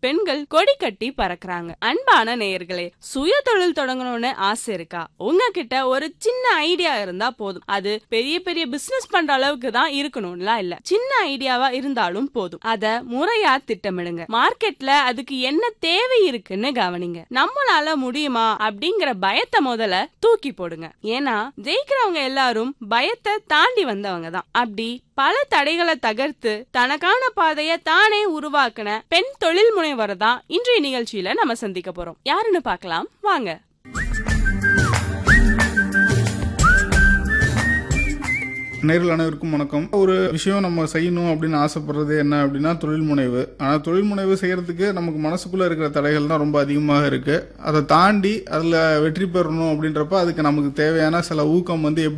பெண்கள் கொடி கட்டி பறக்குறாங்க அன்பான நேயர்களே சுய தொழில் தொடங்கணும்னு ஆசை இருக்கா உங்ககிட்ட ஒரு சின்ன ஐடியா இருந்தா போதும் அது பெரிய பெரிய பிசினஸ் பண்ற அளவுக்கு தான் இருக்கணும்லாம் இல்ல சின்ன ஐடியாவா இருந்தாலும் போதும் அத முறையா திட்டமிடுங்க மார்க்கெட்ல அதுக்கு என்ன தேவை இருக்குன்னு கவனிங்க நம்மளால முடியுமா அப்படிங்கிற பயத்தை முதல்ல தூக்கி போடுங்க ஏன்னா ஜெயிக்கிறவங்க எல்லாரும் பயத்தை தாண்டி வந்தவங்க தான் அப்படி பல தடைகளை தகர்த்து தனக்கான பாதைய தானே உருவாக்குன பெண் தொழில் முனைவரை தான் இன்றைய நிகழ்ச்சியில நம்ம சந்திக்க போறோம் யாருன்னு பார்க்கலாம் வாங்க நேரில் அனைவருக்கும் வணக்கம் ஒரு விஷயம் நம்ம செய்யணும் அப்படின்னு ஆசைப்படுறது என்ன அப்படின்னா தொழில் முனைவு ஆனால் தொழில் முனைவு செய்யறதுக்கு நமக்கு மனசுக்குள்ள இருக்கிற தடைகள் தான் ரொம்ப அதிகமாக இருக்கு அதை தாண்டி அதில் வெற்றி பெறணும் அப்படின்றப்ப அதுக்கு நமக்கு தேவையான சில ஊக்கம் வந்து எப்படி